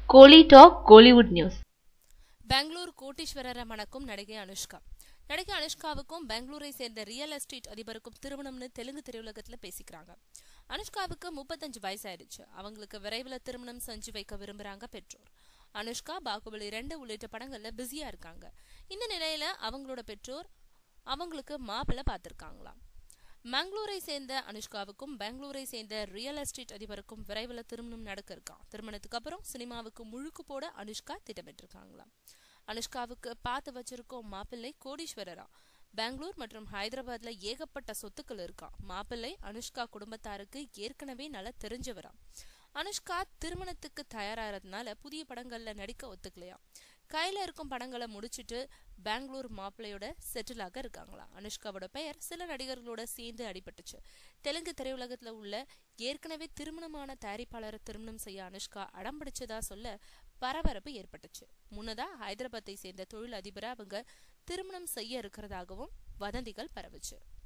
கோலி talk Kollywood news Bengaluru கோட்டீஸ்வரரை மணக்கும் நடிகை அனுஷ்கா நடிகை அனுஷ்காவுக்கும் பெங்களூரை சேர்ந்த ரியல் எஸ்டேட் அதிபருக்கும் திருமணம்னு தெலுங்கு திரையுலகத்துல பேசிக்கிறாங்க அனுஷ்காவுக்கு முப்பத்தஞ்சு வயசாயிடுச்சு அவங்களுக்கு விரைவில் திருமணம் செஞ்சு வைக்க விரும்புறாங்க பெற்றோர் அனுஷ்கா பாகுபலி ரெண்டு உள்ளிட்ட படங்கள்ல பிஸியா இருக்காங்க இந்த நிலையில அவங்களோட பெற்றோர் அவங்களுக்கு மாப்பிள்ளை பார்த்திருக்காங்களாம் மங்களூரை சேர்ந்த அனுஷ்காவுக்கும் பெங்களூரை சேர்ந்த ரியல் எஸ்டேட் அதிபருக்கும் விரைவில் திருமணம் நடக்க இருக்கான் திருமணத்துக்கு அப்புறம் சினிமாவுக்கு முழுக்கு போட அனுஷ்கா திட்டமிட்டிருக்காங்களாம் அனுஷ்காவுக்கு பார்த்து வச்சிருக்கோம் மாப்பிள்ளை கோடீஸ்வரரா பெங்களூர் மற்றும் ஹைதராபாத்ல ஏகப்பட்ட சொத்துக்கள் இருக்கா மாப்பிள்ளை அனுஷ்கா குடும்பத்தாருக்கு ஏற்கனவே நல்லா தெரிஞ்சவரா அனுஷ்கா திருமணத்துக்கு தயாராகிறதுனால புதிய படங்கள்ல நடிக்க ஒத்துக்கலையா கையில இருக்கும் படங்களை முடிச்சிட்டு பெங்களூர் மாப்பிள்ளையோட செட்டில் ஆக இருக்காங்களா அனுஷ்காவோட பெயர் சில நடிகர்களோட சேர்ந்து அடிபட்டுச்சு தெலுங்கு திரையுலகத்துல உள்ள ஏற்கனவே திருமணமான தயாரிப்பாளரை திருமணம் செய்ய அனுஷ்கா அடம் பிடிச்சதா சொல்ல பரபரப்பு ஏற்பட்டுச்சு முன்னதா ஹைதராபாத்தை சேர்ந்த தொழில் அதிபரை அவங்க திருமணம் செய்ய இருக்கிறதாகவும் வதந்திகள் பரவுச்சு